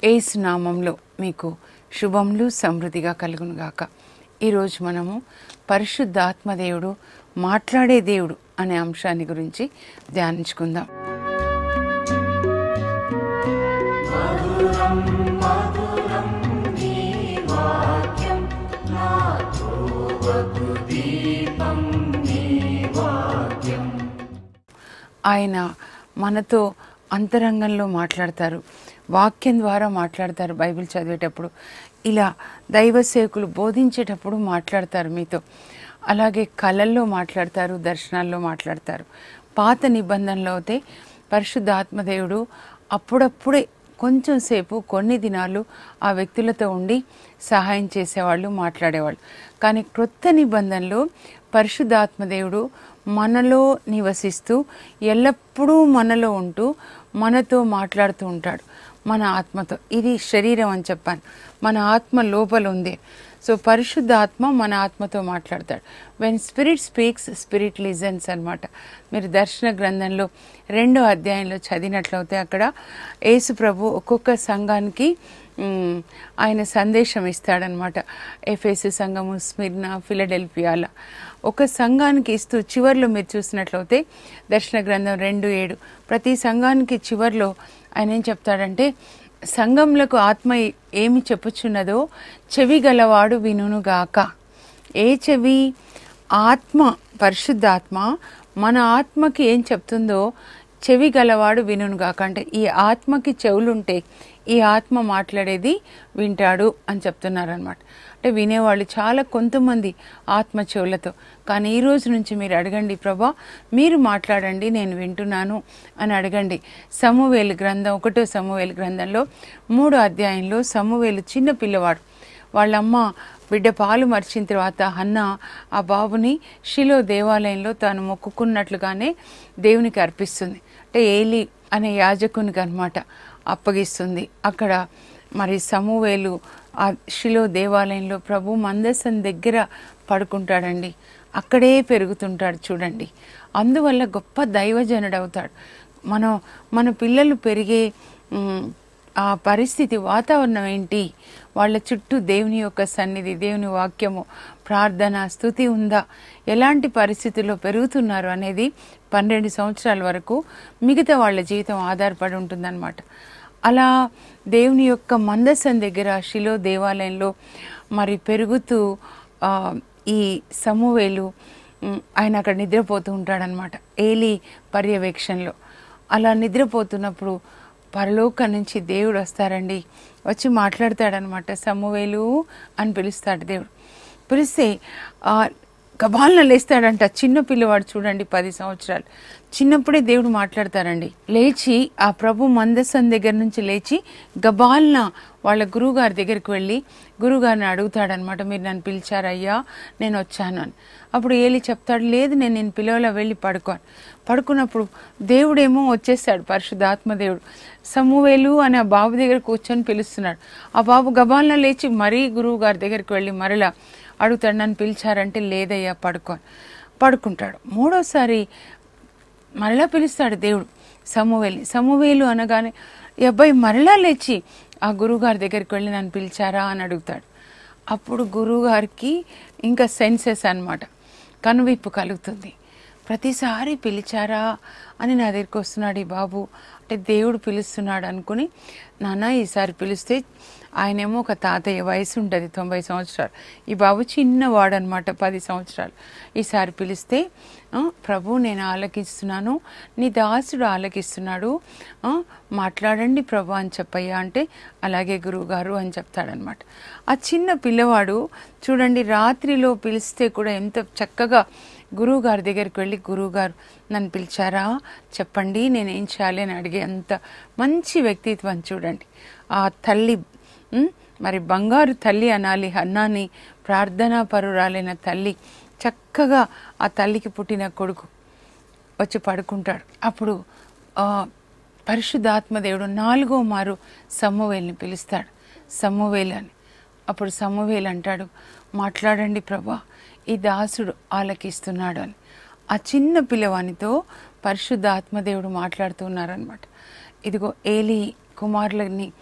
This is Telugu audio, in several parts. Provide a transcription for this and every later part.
ఏసు నామంలో మీకు శుభములు సమృద్ధిగా కలుగునుగాక ఈరోజు మనము పరిశుద్ధ ఆత్మదేవుడు మాట్లాడే దేవుడు అనే అంశాన్ని గురించి ధ్యానించుకుందాం ఆయన మనతో అంతరంగంలో మాట్లాడతారు వాక్యం ద్వారా మాట్లాడతారు బైబిల్ చదివేటప్పుడు ఇలా దైవ సేవకులు బోధించేటప్పుడు మాట్లాడతారు మీతో అలాగే కళల్లో మాట్లాడతారు దర్శనాల్లో మాట్లాడతారు పాత నిబంధనలో అయితే పరిశుద్ధ ఆత్మదేవుడు అప్పుడప్పుడే కొంచెం సేపు కొన్ని దినాలు ఆ వ్యక్తులతో ఉండి సహాయం చేసేవాళ్ళు మాట్లాడేవాళ్ళు కానీ క్రొత్త నిబంధనలో పరిశుద్ధాత్మదేవుడు మనలో నివసిస్తూ ఎల్లప్పుడూ మనలో ఉంటూ మనతో మాట్లాడుతూ ఉంటాడు మన ఆత్మతో ఇది శరీరం అని చెప్పాను మన ఆత్మ లోపల ఉంది సో పరిశుద్ధ ఆత్మ మన ఆత్మతో మాట్లాడతాడు when spirit speaks spirit listens అనమాట మీరు దర్శన గ్రంథంలో రెండో అధ్యాయంలో చదివినట్లయితే అక్కడ యేసు ప్రభు ఒక్కొక్క సంఘానికి మ్, ఆయన సందేశం ఇస్తాడనమాట ఎఫ్ఎస్ సంఘము స్మిర్నా ఫిలడెల్ఫియాల ఒక సంఘానికి ఇస్తూ చివర్లో మీరు చూసినట్లయితే దర్శన గ్రంథం రెండు ఏడు ప్రతి సంఘానికి చివర్లో ఆయన ఏం చెప్తాడంటే సంఘంలకు ఆత్మ ఏమి చెప్పుచున్నదో చెవి గలవాడు వినుగాక ఏ చెవి ఆత్మ పరిశుద్ధాత్మ మన ఆత్మకి ఏం చెప్తుందో చెవి గలవాడు వినుగాక అంటే ఈ ఆత్మకి చెవులుంటే ఈ ఆత్మ మాట్లాడేది వింటాడు అని చెప్తున్నారనమాట అంటే వినేవాళ్ళు చాలా కొంతమంది ఆత్మ చెవులతో కానీ ఈ రోజు నుంచి మీరు అడగండి ప్రభా మీరు మాట్లాడండి నేను వింటున్నాను అని అడగండి సమూవేలు గ్రంథం ఒకటో సమూవేలు గ్రంథంలో మూడో అధ్యాయంలో సమూవేలు చిన్న పిల్లవాడు వాళ్ళమ్మ బిడ్డ పాలు మర్చిన తర్వాత హన్న ఆ బాబుని షిలో దేవాలయంలో తాను మొక్కుకున్నట్లుగానే దేవునికి అర్పిస్తుంది అంటే ఏలి అనే యాజకునికి అనమాట అప్పగిస్తుంది అక్కడ మరి సమూవేలు ఆ షిలో దేవాలయంలో ప్రభు మందసం దగ్గర పడుకుంటాడండి అక్కడే పెరుగుతుంటాడు చూడండి అందువల్ల గొప్ప దైవజనుడు అవుతాడు మనం మన పిల్లలు పెరిగే మ్, ఆ పరిస్థితి వాతావరణం ఏంటి వాళ్ళ చుట్టూ దేవుని యొక్క సన్నిధి దేవుని వాక్యము ప్రార్థన స్థుతి ఉందా ఎలాంటి పరిస్థితుల్లో పెరుగుతున్నారు అనేది పన్నెండు సంవత్సరాల వరకు మిగతా వాళ్ళ జీవితం ఆధారపడి ఉంటుందన్నమాట అలా దేవుని యొక్క మందసం దగ్గర శిలో దేవాలయంలో మరి పెరుగుతూ ఆ, ఈ సమూవేలు ఉమ్, ఆయన అక్కడ నిద్రపోతూ ఉంటాడనమాట ఏలి పర్యవేక్షణలో అలా నిద్రపోతున్నప్పుడు పరలోకం నుంచి దేవుడు వస్తారండి వచ్చి మాట్లాడతాడనమాట సమూవేలు అని పిలుస్తాడు దేవుడు పిలిస్తే ఆ గబాలన లేస్తాడంట చిన్న పిల్లవాడు చూడండి పది సంవత్సరాలు చిన్నప్పుడే దేవుడు మాట్లాడతారండి లేచి ఆ ప్రభు మందసం దగ్గర నుంచి లేచి గబాలన వాళ్ళ గురువుగారి దగ్గరికి వెళ్ళి గురువుగారిని అడుగుతాడనమాట మీరు నన్ను పిలిచారయ్యా నేను వచ్చాను అని అప్పుడు ఏలి చెప్తాడు లేదు నేను నేను పిలవలా వెళ్ళి పడుకోను పడుకున్నప్పుడు దేవుడేమో వచ్చేస్తాడు పరిశుద్ధాత్మ దేవుడు సమూవేలు అని ఆ బాబు దగ్గర కూర్చొని పిలుస్తున్నాడు ఆ బాబు గబాలన లేచి మరీ గురువు గారి దగ్గరికి వెళ్ళి మరలా అడుగుతాడు నన్ను పిలిచారంటే లేదయ్యా పడుకో పడుకుంటాడు మూడోసారి మరలా పిలుస్తాడు దేవుడు సమూవేలి సమూవేలు అనగానే ఈ అబ్బాయి మరలా లేచి ఆ గురువుగారి దగ్గరికి వెళ్ళి నన్ను పిలిచారా అని అడుగుతాడు అప్పుడు గురువుగారికి ఇంకా సెన్సెస్ అన్నమాట కనువిప్పు కలుగుతుంది ప్రతిసారి పిలిచారా అని నా దగ్గరికి వస్తున్నాడు ఈ బాబు అంటే దేవుడు పిలుస్తున్నాడు అనుకుని నాన్న ఈసారి పిలిస్తే ఆయనేమో ఒక తాతయ్య వయసు ఉంటుంది తొంభై సంవత్సరాలు ఈ బాబు చిన్నవాడు అనమాట పది సంవత్సరాలు ఈసారి పిలిస్తే "ఆ, ప్రభు నేను ఆలకిస్తున్నాను నీ దాసుడు ఆలకిస్తున్నాడు ఆ, మాట్లాడండి ప్రభు అని చెప్పయ్యా అంటే అలాగే గురువుగారు అని చెప్తాడనమాట ఆ చిన్న పిల్లవాడు చూడండి రాత్రిలో పిలిస్తే కూడా ఎంత చక్కగా గురువుగారి దగ్గరికి వెళ్ళి గురువుగారు నన్ను పిలిచారా చెప్పండి నేనేం చేయాలి అని అడిగే అంత మంచి వ్యక్తిత్వం చూడండి ఆ తల్లి ఉమ్, మరి బంగారు తల్లి అనాలి అన్నాని ప్రార్థనా పరురాలైన తల్లి చక్కగా ఆ తల్లికి పుట్టిన కొడుకు వచ్చి పడుకుంటాడు అప్పుడు ఆ, పరిశుద్ధాత్మదేవుడు నాలుగో మారు సమ్మవేల్ని పిలుస్తాడు సమ్మవేలు అని అప్పుడు సమ్మవేలు అంటాడు మాట్లాడండి ప్రభా ఈ దాసుడు ఆలకిస్తున్నాడు అని ఆ చిన్న పిల్లవానితో పరిశుద్ధ ఆత్మదేవుడు మాట్లాడుతున్నారనమాట ఇదిగో ఏలి కుమారులని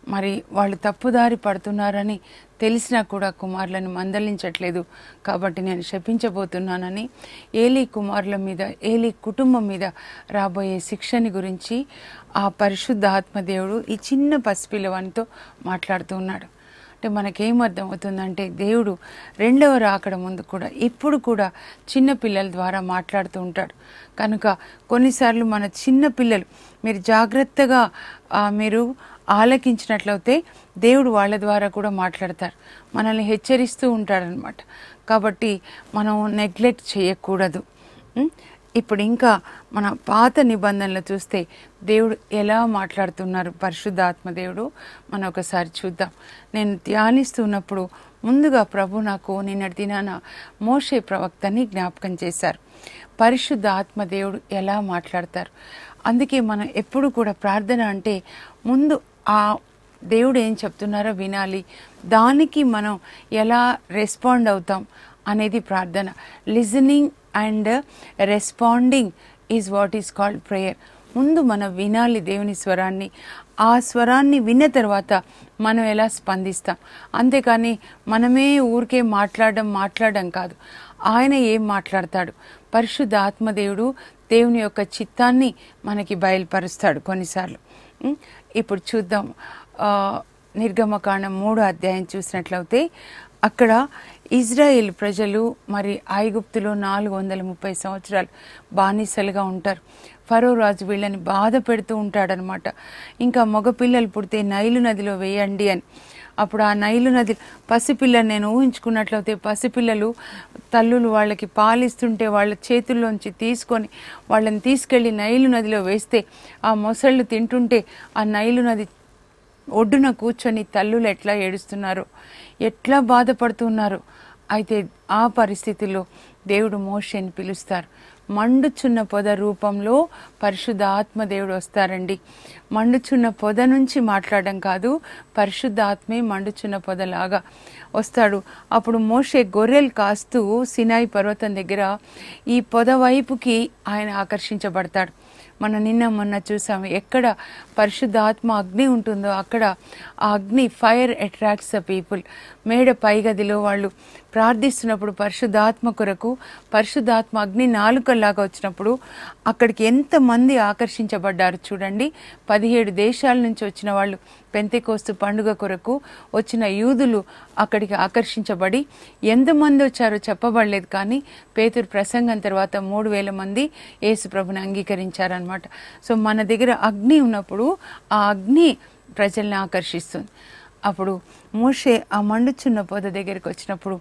మరి వాళ్ళు తప్పుదారి పడుతున్నారని తెలిసినా కూడా కుమారులను మందలించట్లేదు కాబట్టి నేను శపించబోతున్నానని ఏలీ కుమారుల మీద ఏలీ కుటుంబం మీద రాబోయే శిక్షని గురించి ఆ పరిశుద్ధ ఆత్మదేవుడు ఈ చిన్న పసిపిల్లవానితో మాట్లాడుతూ ఉన్నాడు అంటే మనకేం అర్థం అవుతుందంటే దేవుడు రెండవ రాకడ ముందు కూడా ఇప్పుడు కూడా చిన్న పిల్లల ద్వారా మాట్లాడుతూ ఉంటాడు కనుక కొన్నిసార్లు మన చిన్న పిల్లలు మీరు జాగ్రత్తగా ఆ, మీరు ఆలకించినట్లయితే దేవుడు వాళ్ళ ద్వారా కూడా మాట్లాడతారు మనల్ని హెచ్చరిస్తూ ఉంటాడనమాట కాబట్టి మనం నెగ్లెక్ట్ చేయకూడదు ఉం? ఇప్పుడు ఇంకా మన పాత నిబంధనలు చూస్తే దేవుడు ఎలా మాట్లాడుతున్నారు పరిశుద్ధాత్మ దేవుడు మనం ఒకసారి చూద్దాం నేను ధ్యానిస్తున్నప్పుడు ముందుగా ప్రభు నాకు నిన్నటి దినాన మోషే ప్రవక్తని జ్ఞాపకం చేశారు పరిశుద్ధ ఆత్మ దేవుడు ఎలా మాట్లాడతారు అందుకే మనం ఎప్పుడు కూడా ప్రార్థన అంటే ముందు ఆ దేవుడు ఏం చెప్తున్నారో వినాలి దానికి మనం ఎలా రెస్పాండ్ అవుతాం అనేది ప్రార్థన listening and responding is what is called prayer ముందు మనం వినాలి దేవుని స్వరాన్ని ఆ స్వరాన్ని విన్న తర్వాత మనం ఎలా స్పందిస్తాం అంతేకాని మనమే ఊరికే మాట్లాడడం మాట్లాడడం కాదు ఆయన ఏం మాట్లాడతాడు పరిశుద్ధ ఆత్మదేవుడు దేవుని యొక్క చిత్తాన్ని మనకి బయలుపరుస్తాడు కొన్నిసార్లు ఉం? ఇప్పుడు చూద్దాం ఆ, నిర్గమకాండం మూడో అధ్యాయం చూసినట్లయితే అక్కడ ఇజ్రాయెల్ ప్రజలు మరి ఐగుప్తులో నాలుగు వందల ముప్పై సంవత్సరాలు బానిసలుగా ఉంటారు ఫరో రాజు వీళ్ళని బాధ పెడుతూ ఉంటాడనమాట ఇంకా మగపిల్లలు పుడితే నైలు నదిలో వేయండి అని అప్పుడు ఆ నైలు నది పసిపిల్లని నేను ఊహించుకున్నట్లయితే పసిపిల్లలు తల్లులు వాళ్ళకి పాలిస్తుంటే వాళ్ళ చేతుల్లోంచి తీసుకొని వాళ్ళని తీసుకెళ్ళి నైలు నదిలో వేస్తే ఆ మొసళ్ళు తింటుంటే ఆ నైలు నది ఒడ్డున కూర్చొని తల్లులు ఎట్లా ఏడుస్తున్నారో ఎట్లా బాధపడుతున్నారు అయితే ఆ పరిస్థితిలో దేవుడు మోషేని పిలుస్తారు మండుచున్న పొద రూపంలో పరిశుద్ధ ఆత్మ దేవుడు వస్తారండి మండుచున్న పొద నుంచి మాట్లాడడం కాదు పరిశుద్ధ ఆత్మే మండుచున్న పొదలాగా వస్తాడు అప్పుడు మోషే గొర్రెలు కాస్తూ సినాయి పర్వతం దగ్గర ఈ పొద వైపుకి ఆయన ఆకర్షించబడతాడు మనం నిన్న మొన్న చూసాము ఎక్కడ పరిశుద్ధ ఆత్మ అగ్ని ఉంటుందో అక్కడ ఆ అగ్ని ఫైర్ అట్రాక్ట్స్ ద పీపుల్ మేడ పైగదిలో వాళ్ళు ప్రార్థిస్తున్నప్పుడు పరిశుద్ధాత్మ కొరకు పరిశుద్ధాత్మ అగ్ని నాలుకల్లాగా వచ్చినప్పుడు అక్కడికి ఎంతమంది ఆకర్షించబడ్డారు చూడండి పదిహేడు దేశాల నుంచి వచ్చిన వాళ్ళు పెంతెకోస్తు పండుగ కొరకు వచ్చిన యూదులు అక్కడికి ఆకర్షించబడి ఎంతమంది వచ్చారో చెప్పబడలేదు కానీ పేతురు ప్రసంగం తర్వాత మూడు వేల మంది యేసు ప్రభుని అంగీకరించారనమాట సో మన దగ్గర అగ్ని ఉన్నప్పుడు ఆ అగ్ని ప్రజల్ని ఆకర్షిస్తుంది అప్పుడు మోషే ఆ మండుచున్న పొద దగ్గరికి వచ్చినప్పుడు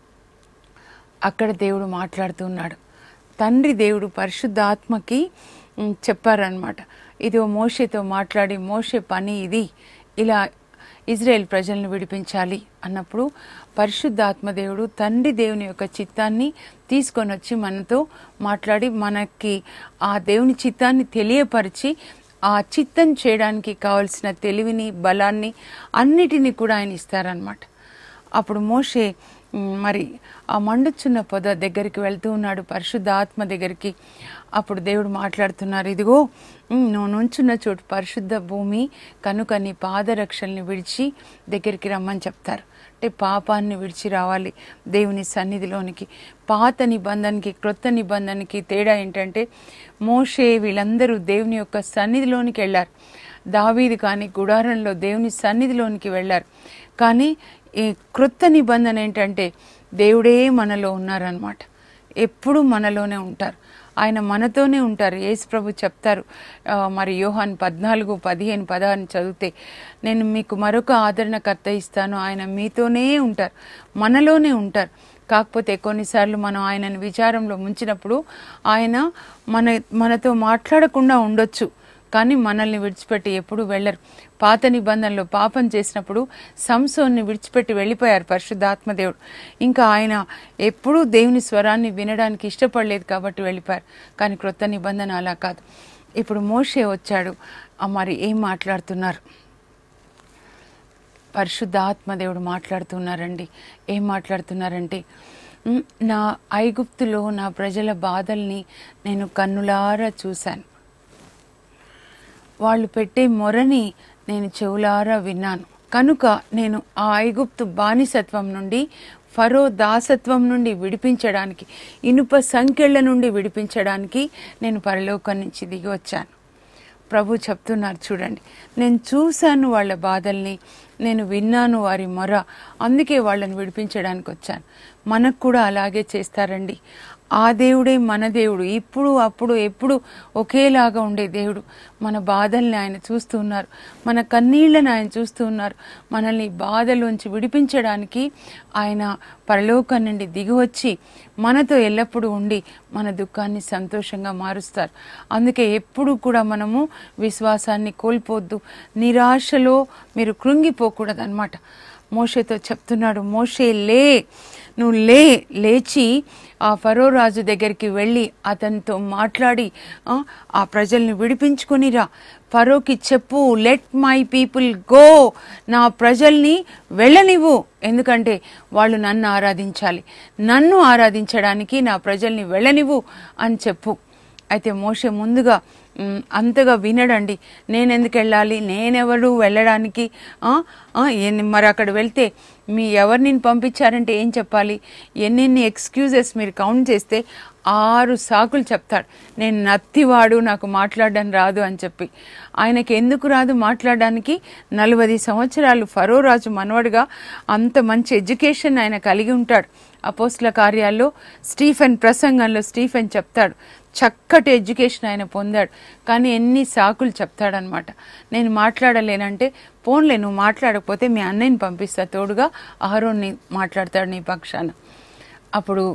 అక్కడ దేవుడు మాట్లాడుతున్నాడు తండ్రి దేవుడు పరిశుద్ధాత్మకి ఉమ్, చెప్పారనమాట ఇది ఓ మోషేతో మాట్లాడి మోషే పని ఇది ఇలా ఇజ్రాయెల్ ప్రజలను విడిపించాలి అన్నప్పుడు పరిశుద్ధాత్మ దేవుడు తండ్రి దేవుని యొక్క చిత్తాన్ని తీసుకొని వచ్చి మనతో మాట్లాడి మనకి ఆ దేవుని చిత్తాన్ని తెలియపరిచి ఆ చిత్తం చేయడానికి కావలసిన తెలివిని బలాన్ని అన్నిటినీ కూడా ఆయన ఇస్తారనమాట అప్పుడు మోషే మ్, మరి ఆ మండుచున్న పొద దగ్గరికి వెళ్తూ ఉన్నాడు పరిశుద్ధ ఆత్మ దగ్గరికి అప్పుడు దేవుడు మాట్లాడుతున్నారు ఇదిగో మ్, నువ్వు నుంచున్న చోటు పరిశుద్ధ భూమి కనుక నీ పాదరక్షల్ని విడిచి దగ్గరికి రమ్మని చెప్తారు అంటే పాపాన్ని విడిచి రావాలి దేవుని సన్నిధిలోనికి పాత నిబంధనకి క్రొత్త నిబంధనకి తేడా ఏంటంటే మోషే వీళ్ళందరూ దేవుని యొక్క సన్నిధిలోనికి వెళ్ళారు దావీది కానీ గుడారంలో దేవుని సన్నిధిలోనికి వెళ్ళారు కానీ ఈ క్రొత్త నిబంధన ఏంటంటే దేవుడే మనలో ఉన్నారనమాట ఎప్పుడు మనలోనే ఉంటారు ఆయన మనతోనే ఉంటారు యేసు ప్రభు చెప్తారు ఆ, మరి యోహాన్ పద్నాలుగు పదిహేను పదహారు చదివితే నేను మీకు మరొక ఆదరణకర్త ఇస్తాను ఆయన మీతోనే ఉంటారు మనలోనే ఉంటారు కాకపోతే కొన్నిసార్లు మనం ఆయనను విచారంలో ముంచినప్పుడు ఆయన మన మనతో మాట్లాడకుండా ఉండొచ్చు కానీ మనల్ని విడిచిపెట్టి ఎప్పుడు వెళ్ళరు పాత నిబంధనలో పాపం చేసినప్పుడు సంసోన్ని విడిచిపెట్టి వెళ్ళిపోయారు పరిశుద్ధాత్మదేవుడు ఇంకా ఆయన ఎప్పుడూ దేవుని స్వరాన్ని వినడానికి ఇష్టపడలేదు కాబట్టి వెళ్ళిపోయారు కానీ క్రొత్త నిబంధన అలా కాదు ఇప్పుడు మోషే వచ్చాడు ఆ మరి ఏం మాట్లాడుతున్నారు పరిశుద్ధ ఆత్మదేవుడు మాట్లాడుతున్నారండి ఏం మాట్లాడుతున్నారంటే "ఉమ్, నా ఐగుప్తులో నా ప్రజల బాధల్ని నేను కన్నులారా చూశాను వాళ్ళు పెట్టే మొరని నేను చెవులారా విన్నాను కనుక నేను ఆ ఐగుప్తు బానిసత్వం నుండి ఫరో దాసత్వం నుండి విడిపించడానికి ఇనుప సంఖ్యల నుండి విడిపించడానికి నేను పరలోకం నుంచి దిగి వచ్చాను ప్రభు చెప్తున్నారు చూడండి నేను చూశాను వాళ్ళ బాధల్ని నేను విన్నాను వారి మొర అందుకే వాళ్ళని విడిపించడానికి వచ్చాను మనకు కూడా అలాగే చేస్తారండి ఆ దేవుడే మన దేవుడు ఇప్పుడు అప్పుడు ఎప్పుడు ఒకేలాగా ఉండే దేవుడు మన బాధల్ని ఆయన చూస్తూ ఉన్నారు మన కన్నీళ్లను ఆయన చూస్తూ ఉన్నారు మనల్ని బాధలోంచి విడిపించడానికి ఆయన పరలోకం నుండి దిగివచ్చి మనతో ఎల్లప్పుడూ ఉండి మన దుఃఖాన్ని సంతోషంగా మారుస్తారు అందుకే ఎప్పుడు కూడా మనము విశ్వాసాన్ని కోల్పోద్దు నిరాశలో మీరు కృంగిపోకూడదు అనమాట మోషేతో చెప్తున్నాడు మోషే లే నువ్వు లే లేచి ఆ ఫరో రాజు దగ్గరికి వెళ్ళి అతనితో మాట్లాడి ఆ, ఆ ప్రజల్ని విడిపించుకునిరా ఫరోకి చెప్పు లెట్ మై పీపుల్ గో నా ప్రజల్ని వెళ్ళనివ్వు ఎందుకంటే వాళ్ళు నన్ను ఆరాధించాలి నన్ను ఆరాధించడానికి నా ప్రజల్ని వెళ్ళనివ్వు అని చెప్పు అయితే మోషే ముందుగా మ్, అంతగా వినడండి నేను ఎందుకు వెళ్ళాలి నేనెవరు వెళ్ళడానికి ఆ? ఆ, ఎన్ని- మరి అక్కడ వెళ్తే మీ ఎవరు నేను పంపించారంటే ఏం చెప్పాలి ఎన్నెన్ని ఎక్స్క్యూజెస్ మీరు కౌంట్ చేస్తే ఆరు సాకులు చెప్తాడు నేను నత్తివాడు నాకు మాట్లాడడం రాదు అని చెప్పి ఆయనకి ఎందుకు రాదు మాట్లాడడానికి నలభై సంవత్సరాలు ఫరో రాజు మనవడుగా అంత మంచి ఎడ్యుకేషన్ ఆయన కలిగి ఉంటాడు అపోస్ల కార్యాల్లో స్టీఫెన్ ప్రసంగంలో స్టీఫెన్ చెప్తాడు చక్కటి ఎడ్యుకేషన్ ఆయన పొందాడు కానీ ఎన్ని సాకులు చెప్తాడనమాట నేను మాట్లాడలేనంటే పోన్లే నువ్వు మాట్లాడకపోతే మీ అన్నయ్యని పంపిస్తా తోడుగా అహరోన్ని మాట్లాడతాడు నీ పక్షాన అప్పుడు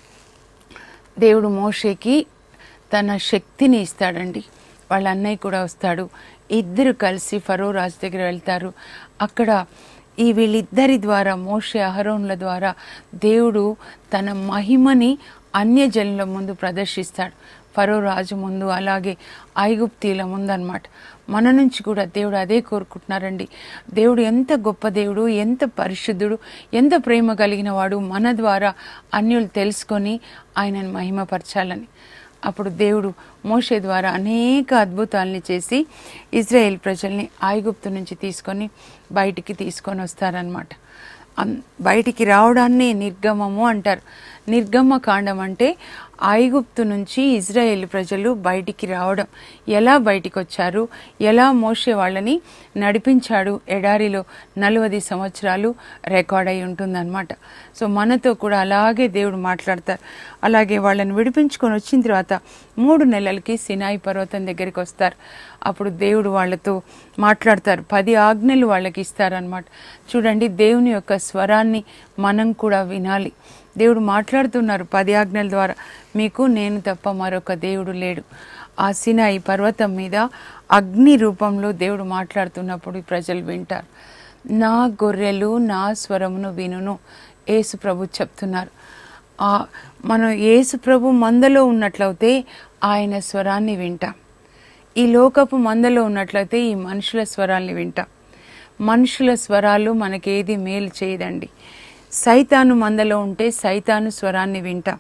దేవుడు మోషేకి తన శక్తిని ఇస్తాడండి వాళ్ళ అన్నయ్య కూడా వస్తాడు ఇద్దరు కలిసి ఫరో రాజు దగ్గర వెళ్తారు అక్కడ ఈ వీళ్ళిద్దరి ద్వారా మోషే అహరోన్ల ద్వారా దేవుడు తన మహిమని అన్యజనుల ముందు ప్రదర్శిస్తాడు ఫరో రాజు ముందు అలాగే ఐగుప్తీల ముందు అనమాట మన నుంచి కూడా దేవుడు అదే కోరుకుంటున్నారండి దేవుడు ఎంత గొప్ప దేవుడు ఎంత పరిశుద్ధుడు ఎంత ప్రేమ కలిగిన వాడు మన ద్వారా అన్యులు తెలుసుకొని ఆయనను మహిమపరచాలని అప్పుడు దేవుడు మోషే ద్వారా అనేక అద్భుతాలని చేసి ఇజ్రాయెల్ ప్రజల్ని ఐగుప్తు నుంచి తీసుకొని బయటికి తీసుకొని వస్తారనమాట అన్- బయటికి రావడాన్ని నిర్గమము అంటారు నిర్గమ కాండం అంటే ఐగుప్తు నుంచి ఇజ్రాయేల్ ప్రజలు బయటికి రావడం ఎలా బయటికి వచ్చారు ఎలా మోసే వాళ్ళని నడిపించాడు ఎడారిలో నలభై సంవత్సరాలు రికార్డ్ అయి ఉంటుందన్నమాట సో మనతో కూడా అలాగే దేవుడు మాట్లాడతారు అలాగే వాళ్ళని విడిపించుకొని వచ్చిన తర్వాత మూడు నెలలకి సినాయి పర్వతం దగ్గరికి వస్తారు అప్పుడు దేవుడు వాళ్ళతో మాట్లాడతారు పది ఆజ్ఞలు వాళ్ళకి ఇస్తారనమాట చూడండి దేవుని యొక్క స్వరాన్ని మనం కూడా వినాలి దేవుడు మాట్లాడుతున్నారు పది ఆజ్ఞల ద్వారా మీకు నేను తప్ప మరొక దేవుడు లేడు ఆ సినాయి పర్వతం మీద అగ్ని రూపంలో దేవుడు మాట్లాడుతున్నప్పుడు ఈ ప్రజలు వింటారు నా గొర్రెలు నా స్వరమును వినును యేసు ప్రభు చెప్తున్నారు ఆ మనం యేసు ప్రభు మందలో ఉన్నట్లయితే ఆయన స్వరాన్ని వింటాం ఈ లోకపు మందలో ఉన్నట్లయితే ఈ మనుషుల స్వరాల్ని వింటాం మనుషుల స్వరాలు మనకేది మేలు చేయదండి సైతాను మందలో ఉంటే సైతాను స్వరాన్ని వింటాం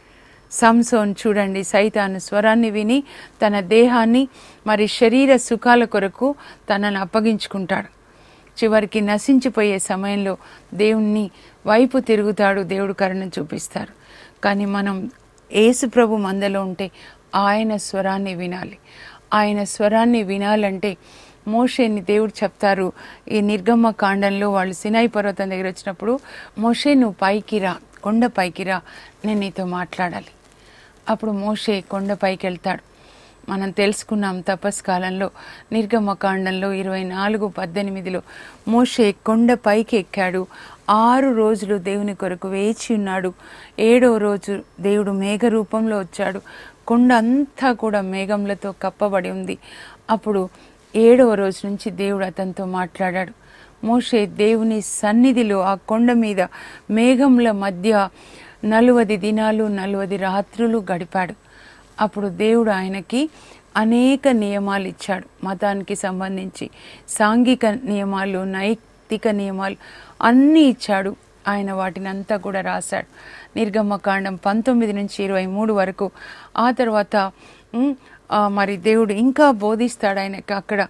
సంసోన్ చూడండి సైతాను స్వరాన్ని విని తన దేహాన్ని మరి శరీర సుఖాల కొరకు తనను అప్పగించుకుంటాడు చివరికి నశించిపోయే సమయంలో దేవుణ్ణి వైపు తిరుగుతాడు దేవుడు కరుణ చూపిస్తారు కానీ మనం యేసు ప్రభు మందలో ఉంటే ఆయన స్వరాన్ని వినాలి ఆయన స్వరాన్ని వినాలంటే మోషేని దేవుడు చెప్తారు ఈ నిర్గమ కాండంలో వాళ్ళు సినాయి పర్వతం దగ్గర వచ్చినప్పుడు మోషే నువ్వు పైకి రా కొండ పైకి రా నేను నీతో మాట్లాడాలి అప్పుడు మోషే కొండ పైకి వెళ్తాడు మనం తెలుసుకున్నాం తపస్కాలంలో నిర్గమకాండంలో ఇరవై నాలుగు పద్దెనిమిదిలో మోషే కొండ పైకి ఎక్కాడు ఆరు రోజులు దేవుని కొరకు వేచి ఉన్నాడు ఏడో రోజు దేవుడు మేఘ రూపంలో వచ్చాడు కొండ అంతా కూడా మేఘంలతో కప్పబడి ఉంది అప్పుడు ఏడవ రోజు నుంచి దేవుడు అతనితో మాట్లాడాడు మోషే దేవుని సన్నిధిలో ఆ కొండ మీద మేఘంల మధ్య నలువది దినాలు నలువది రాత్రులు గడిపాడు అప్పుడు దేవుడు ఆయనకి అనేక నియమాలు ఇచ్చాడు మతానికి సంబంధించి సాంఘిక నియమాలు నైతిక నియమాలు అన్నీ ఇచ్చాడు ఆయన వాటిని అంతా కూడా రాశాడు నిర్గమకాండం పంతొమ్మిది నుంచి ఇరవై మూడు వరకు ఆ తర్వాత ఉమ్, ఆ, మరి దేవుడు ఇంకా బోధిస్తాడు ఆయనకి అక్కడ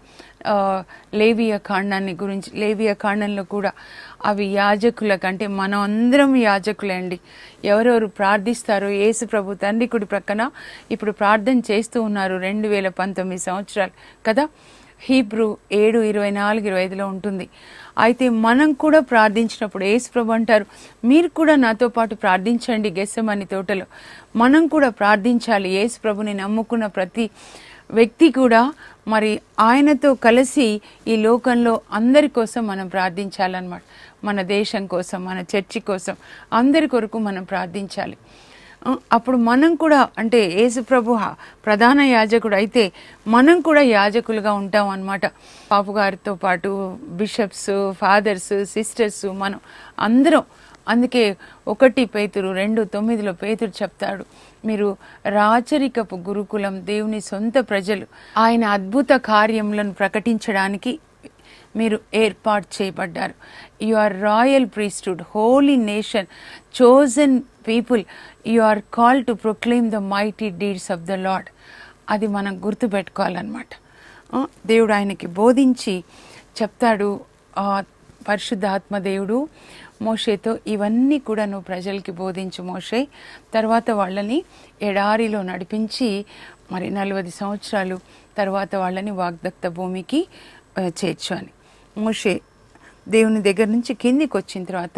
ఆ, లేవియ కాండాన్ని గురించి లేవియ కాండంలో కూడా అవి యాజకుల కంటే మనం అందరం యాజకులే అండి ఎవరెవరు ప్రార్థిస్తారో యేసు ప్రభు తండ్రి కుడి ప్రక్కన ఇప్పుడు ప్రార్థన చేస్తూ ఉన్నారు రెండు వేల పంతొమ్మిది సంవత్సరాలు కదా హీబ్రూ ఏడు ఇరవై నాలుగు ఇరవై ఐదులో ఉంటుంది అయితే మనం కూడా ప్రార్థించినప్పుడు యేసు ప్రభు అంటారు మీరు కూడా నాతో పాటు ప్రార్థించండి గెస్సమని తోటలో మనం కూడా ప్రార్థించాలి యేసు ప్రభుని నమ్ముకున్న ప్రతి వ్యక్తి కూడా మరి ఆయనతో కలిసి ఈ లోకంలో అందరి కోసం మనం ప్రార్థించాలన్నమాట మన దేశం కోసం మన చర్చి కోసం అందరి కొరకు మనం ప్రార్థించాలి ఆ, అప్పుడు మనం కూడా అంటే యేసు ప్రభు హ- ప్రధాన యాజకుడు అయితే మనం కూడా యాజకులుగా ఉంటాం అన్నమాట పాపు గారితో పాటు బిషప్స్ ఫాదర్స్ సిస్టర్స్ మనం అందరం అందుకే ఒకటి పేతురు రెండు తొమ్మిదిలో పేతురు చెప్తాడు మీరు రాచరికపు గురుకులం దేవుని సొంత ప్రజలు ఆయన అద్భుత కార్యములను ప్రకటించడానికి మీరు ఏర్పాటు చేయబడ్డారు you are royal priesthood holy nation chosen people you are call to proclaim the mighty deeds of the lord అది మనం గుర్తుపెట్టుకోవాలన్నమాట ఆ, దేవుడు ఆయనకి బోధించి చెప్తాడు ఆ, పరిశుద్ధాత్మ దేవుడు మోషేతో ఇవన్నీ కూడా నువ్వు ప్రజలకి బోధించు మోషే తర్వాత వాళ్ళని ఎడారిలో నడిపించి మరి నలభై సంవత్సరాలు తర్వాత వాళ్ళని వాగ్దత్త భూమికి ఆ, చేర్చు అని మోషే దేవుని దగ్గర నుంచి కిందికి వచ్చిన తర్వాత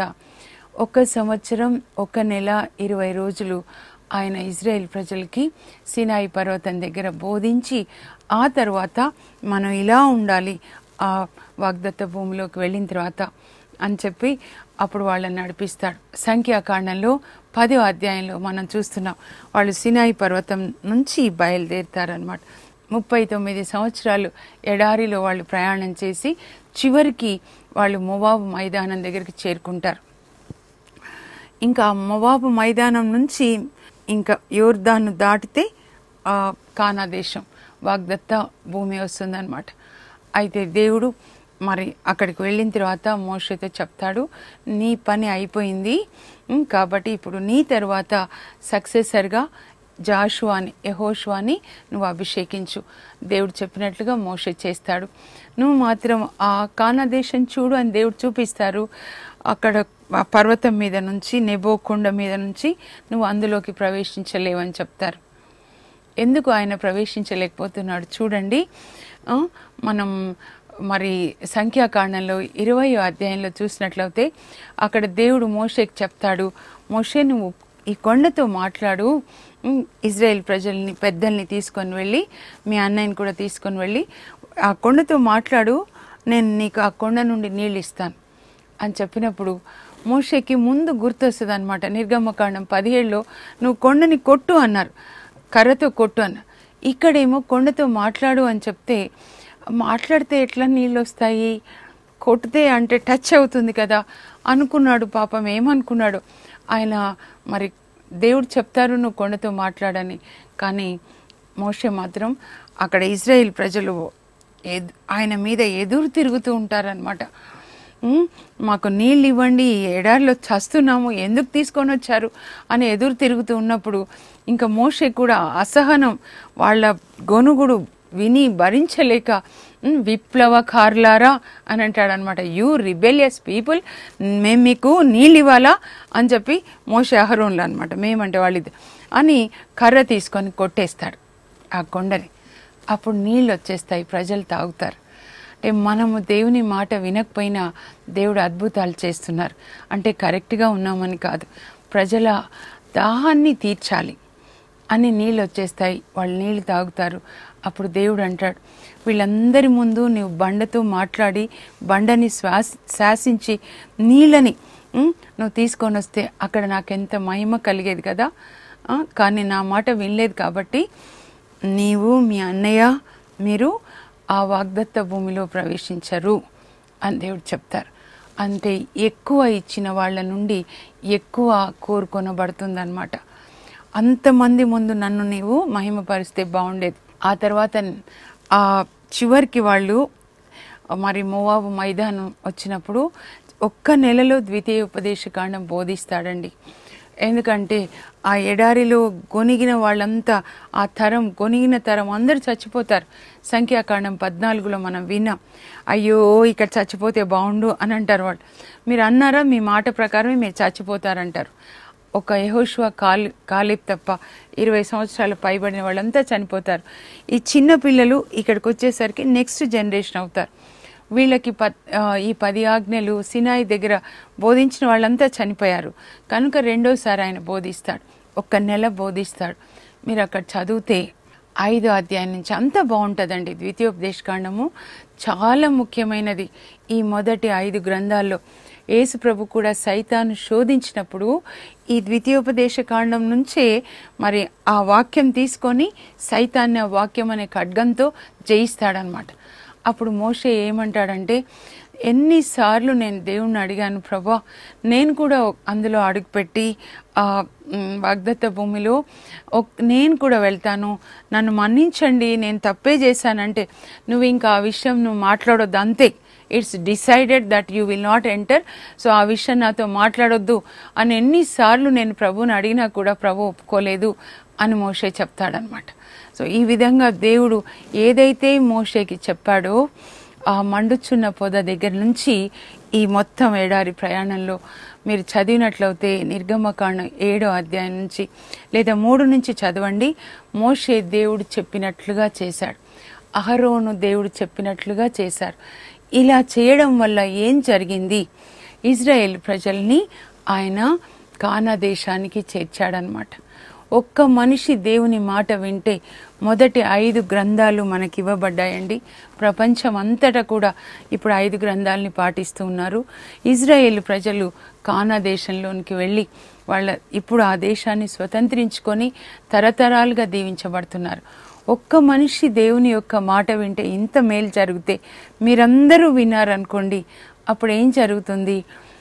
ఒక సంవత్సరం ఒక నెల ఇరవై రోజులు ఆయన ఇజ్రాయెల్ ప్రజలకి సినాయి పర్వతం దగ్గర బోధించి ఆ తర్వాత మనం ఇలా ఉండాలి ఆ వాగ్దత్త భూమిలోకి వెళ్ళిన తర్వాత అని చెప్పి అప్పుడు వాళ్ళని నడిపిస్తాడు సంఖ్యాకాండంలో పదో అధ్యాయంలో మనం చూస్తున్నాం వాళ్ళు సినాయి పర్వతం నుంచి బయలుదేరుతారనమాట ముప్పై తొమ్మిది సంవత్సరాలు ఎడారిలో వాళ్ళు ప్రయాణం చేసి చివరికి వాళ్ళు మొవాబు మైదానం దగ్గరికి చేరుకుంటారు ఇంకా మొవాబు మైదానం నుంచి ఇంకా యోర్దాను దాటితే ఆ, కానా దేశం వాగ్దత్త భూమి వస్తుందన్నమాట అయితే దేవుడు మరి అక్కడికి వెళ్ళిన తర్వాత మోషతో చెప్తాడు నీ పని అయిపోయింది ఉమ్, కాబట్టి ఇప్పుడు నీ తర్వాత సక్సెసర్గా జాషువాని యహోషువాని నువ్వు అభిషేకించు దేవుడు చెప్పినట్లుగా మోషే చేస్తాడు నువ్వు మాత్రం ఆ కానా దేశం చూడు అని దేవుడు చూపిస్తారు అక్కడ ఆ పర్వతం మీద నుంచి నెబో కొండ మీద నుంచి నువ్వు అందులోకి ప్రవేశించలేవని చెప్తారు ఎందుకు ఆయన ప్రవేశించలేకపోతున్నాడు చూడండి ఆ, మనం మరి సంఖ్యాకాండంలో ఇరవై అధ్యాయంలో చూసినట్లయితే అక్కడ దేవుడు మోషేకి చెప్తాడు మోషే నువ్వు ఈ కొండతో మాట్లాడు ఉమ్, ఇజ్రాయెల్ ప్రజల్ని పెద్దల్ని తీసుకొని వెళ్ళి మీ అన్నయ్యని కూడా తీసుకొని వెళ్ళి ఆ కొండతో మాట్లాడు నేను నీకు ఆ కొండ నుండి నీళ్ళు ఇస్తాను అని చెప్పినప్పుడు మోషేకి ముందు గుర్తొస్తుంది అనమాట నిర్గమకాండం పదిహేడులో నువ్వు కొండని కొట్టు అన్నారు కర్రతో కొట్టు అన్న ఇక్కడేమో కొండతో మాట్లాడు అని చెప్తే మాట్లాడితే ఎట్లా నీళ్ళు వస్తాయి కొడితే అంటే టచ్ అవుతుంది కదా అనుకున్నాడు పాపం ఏమనుకున్నాడు ఆయన మరి దేవుడు చెప్తారు నువ్వు కొండతో మాట్లాడని కానీ మోషే మాత్రం అక్కడ ఇజ్రాయిల్ ప్రజలు ఎద్- ఆయన మీద ఎదురు తిరుగుతూ ఉంటారనమాట ఉమ్, మాకు నీళ్ళు ఇవ్వండి ఈ ఎడారిలో చస్తున్నాము ఎందుకు తీసుకొని వచ్చారు అని ఎదురు తిరుగుతూ ఉన్నప్పుడు ఇంకా మోషే కూడా అసహనం వాళ్ళ గొనుగుడు విని భరించలేక "ఉమ్, విప్లవకారులారా అని అంటాడు అనమాట యూ రిబెలియస్ పీపుల్ మేము మీకు నీళ్ళు ఇవ్వాలా అని చెప్పి మోషే అహరోన్లు అనమాట మేమంటే వాళ్ళది అని కర్ర తీసుకొని కొట్టేస్తాడు ఆ కొండని అప్పుడు నీళ్ళు వచ్చేస్తాయి ప్రజలు తాగుతారు అంటే మనము దేవుని మాట వినకపోయినా దేవుడు అద్భుతాలు చేస్తున్నారు అంటే కరెక్ట్గా ఉన్నామని కాదు ప్రజల దాహాన్ని తీర్చాలి అని నీళ్ళు వచ్చేస్తాయి వాళ్ళు నీళ్ళు తాగుతారు అప్పుడు దేవుడు అంటాడు వీళ్ళందరి ముందు నువ్వు బండతో మాట్లాడి బండని శ్వాస శాసించి నీళ్ళని ఉమ్, నువ్వు తీసుకొని వస్తే అక్కడ నాకెంత మహిమ కలిగేది కదా ఆ, కానీ నా మాట వినలేదు కాబట్టి నీవు మీ అన్నయ్య మీరు ఆ వాగ్దత్త భూమిలో ప్రవేశించరు అని దేవుడు చెప్తారు అంటే ఎక్కువ ఇచ్చిన వాళ్ళ నుండి ఎక్కువ కోరుకొనబడుతుందన్నమాట అంతమంది ముందు నన్ను నీవు మహిమపరిస్తే బాగుండేది ఆ తర్వాత ఆ చివరికి వాళ్ళు మరి మోవాబు మైదానం వచ్చినప్పుడు ఒక్క నెలలో ద్వితీయ ఉపదేశకాండం బోధిస్తాడండి ఎందుకంటే ఆ ఎడారిలో గొనిగిన వాళ్ళంతా ఆ తరం గొనిగిన తరం అందరూ చచ్చిపోతారు సంఖ్యాకాండం పద్నాలుగులో మనం విన్నాం అయ్యో ఇక్కడ చచ్చిపోతే బాగుండు అని అంటారు వాళ్ళు మీరు అన్నారా మీ మాట ప్రకారమే మీరు చచ్చిపోతారంటారు ఒక యహోషువ కాలి కాలిబ్ తప్ప ఇరవై సంవత్సరాలు పైబడిన వాళ్ళంతా చనిపోతారు ఈ చిన్న పిల్లలు ఇక్కడికి వచ్చేసరికి నెక్స్ట్ జనరేషన్ అవుతారు వీళ్ళకి ప ఆ, ఈ పది ఆజ్ఞలు సినాయి దగ్గర బోధించిన వాళ్ళంతా చనిపోయారు కనుక రెండోసారి ఆయన బోధిస్తాడు ఒక్క నెల బోధిస్తాడు మీరు అక్కడ చదివితే ఐదో అధ్యాయం నుంచి అంతా బాగుంటుందండి ద్వితీయోపదేశకాండము చాలా ముఖ్యమైనది ఈ మొదటి ఐదు గ్రంథాల్లో యేసు ప్రభు కూడా సైతాను శోధించినప్పుడు ఈ ద్వితీయోపదేశ కాండం నుంచే మరి ఆ వాక్యం తీసుకొని సైతాన్ని ఆ వాక్యం అనే ఖడ్గంతో జయిస్తాడనమాట అప్పుడు మోషే ఏమంటాడంటే ఎన్నిసార్లు నేను దేవుణ్ణి అడిగాను ప్రభా నేను కూడా అందులో అడుగుపెట్టి ఆ మ్, వాగ్దత్త భూమిలో ఒక్- నేను కూడా వెళ్తాను నన్ను మన్నించండి నేను తప్పే చేశానంటే నువ్వు ఇంకా ఆ విషయం నువ్వు మాట్లాడొద్దు అంతే it's decided that you will not enter so ఆ విషయం నాతో మాట్లాడొద్దు అని ఎన్నిసార్లు నేను ప్రభువుని అడిగినా కూడా ప్రభు ఒప్పుకోలేదు అని మోషే చెప్తాడనమాట సో ఈ విధంగా దేవుడు ఏదైతే మోషేకి చెప్పాడో ఆ మండుచున్న పొద దగ్గర నుంచి ఈ మొత్తం ఏడారి ప్రయాణంలో మీరు చదివినట్లయితే నిర్గమకాండం ఏడో అధ్యాయం నుంచి లేదా మూడు నుంచి చదవండి మోషే దేవుడు చెప్పినట్లుగా చేశాడు అహరోను దేవుడు చెప్పినట్లుగా చేశారు ఇలా చేయడం వల్ల ఏం జరిగింది ఇజ్రాయెల్ ప్రజల్ని ఆయన కానా దేశానికి చేర్చాడనమాట ఒక్క మనిషి దేవుని మాట వింటే మొదటి ఐదు గ్రంథాలు మనకి ఇవ్వబడ్డాయండి ప్రపంచం అంతటా కూడా ఇప్పుడు ఐదు గ్రంథాలని పాటిస్తూ ఉన్నారు ఇజ్రాయేల్ ప్రజలు కానా దేశంలోనికి వెళ్ళి వాళ్ళ ఇప్పుడు ఆ దేశాన్ని స్వతంత్రించుకొని తరతరాలుగా దీవించబడుతున్నారు ఒక్క మనిషి దేవుని యొక్క మాట వింటే ఇంత మేలు జరిగితే మీరందరూ విన్నారనుకోండి అప్పుడు ఏం జరుగుతుంది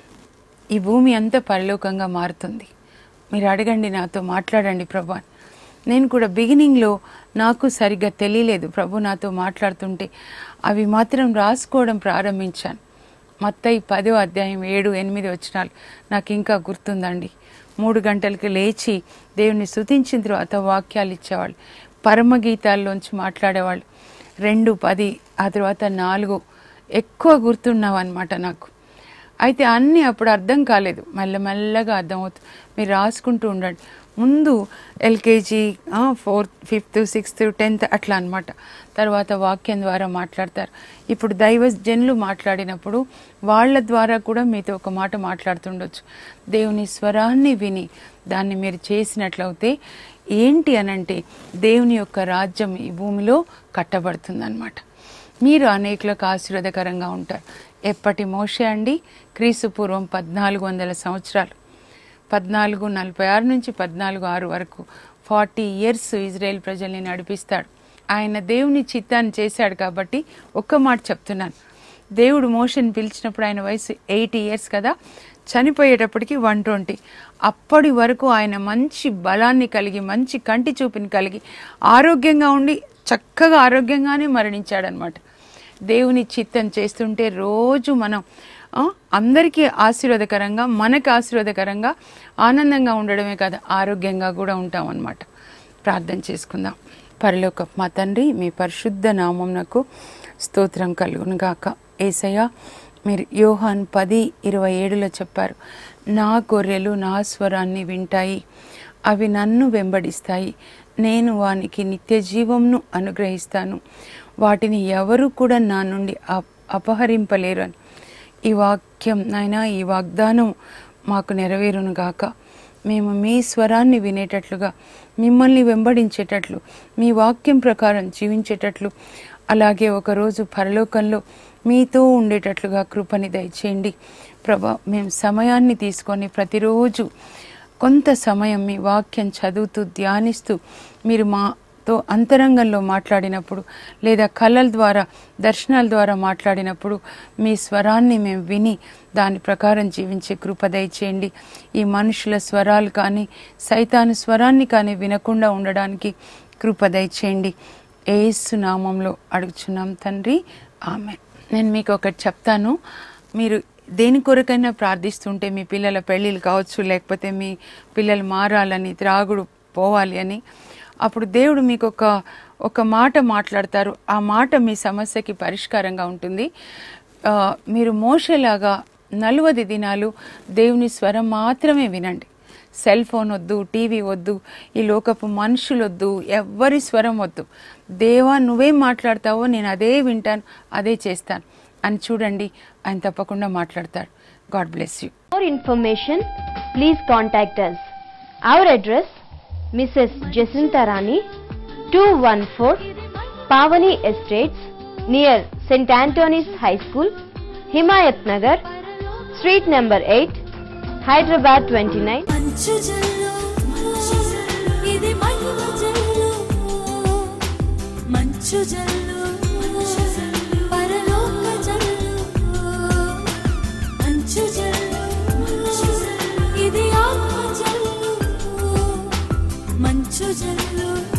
ఈ భూమి అంతా పరలోకంగా మారుతుంది మీరు అడగండి నాతో మాట్లాడండి ప్రభు అని. నేను కూడా బిగినింగ్లో నాకు సరిగ్గా తెలియలేదు ప్రభు నాతో మాట్లాడుతుంటే అవి మాత్రం రాసుకోవడం ప్రారంభించాను మత్తయి పదో అధ్యాయం ఏడు ఎనిమిది వచనాలు నాకు ఇంకా గుర్తుందండి మూడు గంటలకి లేచి దేవుని స్తుతించిన తర్వాత వాక్యాలు ఇచ్చేవాళ్ళు పరమగీతాల్లోంచి మాట్లాడేవాళ్ళు రెండు పది ఆ తర్వాత నాలుగు ఎక్కువ గుర్తున్నావు అనమాట నాకు అయితే అన్నీ అప్పుడు అర్థం కాలేదు మెల్లమెల్లగా అర్థమవుతుంది మీరు రాసుకుంటూ ఉండండి ముందు LKG fourth fifth sixth tenth అట్లా అన్నమాట తర్వాత వాక్యం ద్వారా మాట్లాడతారు ఇప్పుడు దైవజనులు మాట్లాడినప్పుడు వాళ్ళ ద్వారా కూడా మీతో ఒక మాట మాట్లాడుతుండొచ్చు దేవుని స్వరాన్ని విని దాన్ని మీరు చేసినట్లయితే ఏంటి అనంటే దేవుని యొక్క రాజ్యం ఈ భూమిలో కట్టబడుతుందన్నమాట మీరు అనేకులకు ఆశీర్వాదకరంగా ఉంటారు ఎప్పటి మోషే అండి క్రీస్తు పూర్వం పద్నాలుగు వందల సంవత్సరాలు పద్నాలుగు నలభై ఆరు నుంచి పద్నాలుగు ఆరు వరకు ఫార్టీ ఇయర్స్ ఇజ్రాయెల్ ప్రజల్ని నడిపిస్తాడు ఆయన దేవుని చిత్తాన్ని చేశాడు కాబట్టి ఒక్క మాట చెప్తున్నాను దేవుడు మోషన్ పిలిచినప్పుడు ఆయన వయసు ఎయిటీ ఇయర్స్ కదా చనిపోయేటప్పటికి వన్ ట్వంటీ అప్పటి వరకు ఆయన మంచి బలాన్ని కలిగి మంచి కంటి చూపుని కలిగి ఆరోగ్యంగా ఉండి చక్కగా ఆరోగ్యంగానే మరణించాడనమాట దేవుని చిత్తం చేస్తుంటే రోజు మనం ఆ, అందరికీ ఆశీర్వాదకరంగా మనకు ఆశీర్వాదకరంగా ఆనందంగా ఉండడమే కాదు ఆరోగ్యంగా కూడా ఉంటాం అన్నమాట ప్రార్థన చేసుకుందాం పరలోక మా తండ్రి మీ పరిశుద్ధ నామంనకు స్తోత్రం కలుగును గాక ఏసయ్య మీరు యోహాన్ పది ఇరవై ఏడులో చెప్పారు నా గొర్రెలు నా స్వరాన్ని వింటాయి అవి నన్ను వెంబడిస్తాయి నేను వానికి నిత్య జీవంను అనుగ్రహిస్తాను వాటిని ఎవరు కూడా నా నుండి అప్- అపహరింపలేరు అని ఈ వాక్యం నాయన ఈ వాగ్దానం మాకు నెరవేరును గాక మేము మీ స్వరాన్ని వినేటట్లుగా మిమ్మల్ని వెంబడించేటట్లు మీ వాక్యం ప్రకారం జీవించేటట్లు అలాగే ఒకరోజు పరలోకంలో మీతో ఉండేటట్లుగా కృపని దయచేయండి ప్రభా మేము సమయాన్ని తీసుకొని ప్రతిరోజు కొంత సమయం మీ వాక్యం చదువుతూ ధ్యానిస్తూ మీరు మాతో అంతరంగంలో మాట్లాడినప్పుడు లేదా కళల ద్వారా దర్శనాల ద్వారా మాట్లాడినప్పుడు మీ స్వరాన్ని మేము విని దాని ప్రకారం జీవించే కృప దయచేయండి ఈ మనుషుల స్వరాలు కానీ సైతాను స్వరాన్ని కానీ వినకుండా ఉండడానికి కృప దయచేయండి ఏసు నామంలో అడుగుచున్నాం తండ్రి ఆమె నేను మీకు ఒకటి చెప్తాను మీరు దేని కొరకైనా ప్రార్థిస్తుంటే మీ పిల్లల పెళ్ళిళ్ళు కావచ్చు లేకపోతే మీ పిల్లలు మారాలని త్రాగుడు పోవాలి అని అప్పుడు దేవుడు మీకు ఒక ఒక మాట మాట్లాడతారు ఆ మాట మీ సమస్యకి పరిష్కారంగా ఉంటుంది ఆ, మీరు మోసేలాగా నలువది దినాలు దేవుని స్వరం మాత్రమే వినండి సెల్ ఫోన్ వద్దు టీవీ వద్దు ఈ లోకపు మనుషులు వద్దు ఎవ్వరి స్వరం వద్దు దేవా నువ్వేం మాట్లాడతావో నేను అదే వింటాను అదే చేస్తాను అని చూడండి ఆయన తప్పకుండా మాట్లాడతాడు God bless you For information, please contact us. Our address Mrs. Jacinta Rani, 214 Pavani Estates, near St. Anthony's High School, Himayat Nagar, Street number 8, Hyderabad 29. మంచు జల్లు ఇది మహిమ జల్లు మంచు జల్లు పరలోక జల్లు మంచు జల్లు ఇది ఆత్మ జల్లు మంచు జల్లు